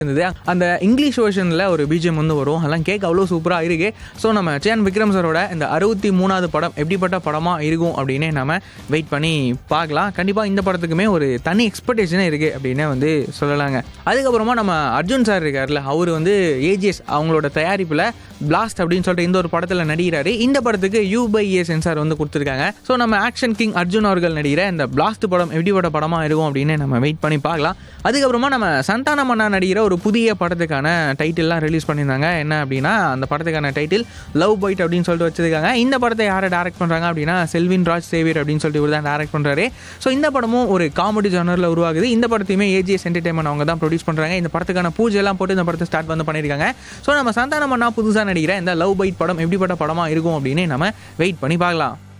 இருந்தது அந்த இங்கிலீஷ் வெர்ஷனில் ஒரு பிஜிஎம் வந்து வரும் அதெல்லாம் கேட்க அவ்வளோ சூப்பராக இருக்கு ஸோ நம்ம சேன் விக்ரம் சாரோட இந்த அறுபத்தி மூணாவது படம் எப்படிப்பட்ட படமாக இருக்கும் அப்படின்னு நம்ம வெயிட் பண்ணி பார்க்கலாம் கண்டிப்பாக இந்த படத்துக்குமே ஒரு தனி எக்ஸ்பெக்டேஷனே இருக்குது அப்படின்னு வந்து சொல்லலாங்க அதுக்கப்புறமா நம்ம அர்ஜுன் சார் இருக்கார்ல அவர் வந்து ஏஜிஎஸ் அவங்களோட தயாரிப்பில் பிளாஸ்ட் அப்படின்னு சொல்லிட்டு இந்த ஒரு படத்தில் நடிகிறாரு இந்த படத்துக்கு யூ பை ஏ சென்சார் வந்து கொடுத்துருக்காங்க ஸோ நம்ம ஆக்ஷன் கிங் அர்ஜுன் அவர்கள் நடிகிற இந்த பிளாஸ்ட் படம் எப்படிப்பட்ட படமாக இருக்கும் அப்படின்னு நம்ம வெயிட் பண்ணி பார்க்கலாம் அதுக்கப்புறமா நம்ம சந்தான மன்னா நடிகிற ஒரு புதிய படத்துக்கான டைட்டில்லாம் ரிலீஸ் பண்ணியிருந்தாங்க என்ன அப்படின்னா அந்த படத்துக்கான டைட்டில் லவ் பைட் அப்படின்னு சொல்லிட்டு வச்சிருக்காங்க இந்த படத்தை யாரை டேரக்ட் பண்ணுறாங்க அப்படின்னா செல்வின் ராஜ் சேவியர் அப்படின்னு சொல்லிட்டு இவர் தான் டேரக்ட் பண்ணுறாரு ஸோ இந்த படமும் ஒரு காமெடி ஜானரில் உருவாகுது இந்த படத்தையுமே ஏஜிஎஸ் என்டர்டைன்மெண்ட் அவங்க தான் ப்ரொடியூஸ் பண்ணுறாங்க இந்த படத்துக்கான பூஜை எல்லாம் போட்டு இந்த படத்தை ஸ்டார்ட் வந்து பண்ணியிருக்காங்க ஸோ நம்ம சந்தான மன்னா புதுசாக நடிகிற இந்த லவ் பைட் படம் எப்படிப்பட்ட படமாக இருக்கும் அப்படின்னு நம்ம வெயிட் பண்ணி பார்க்கலாம்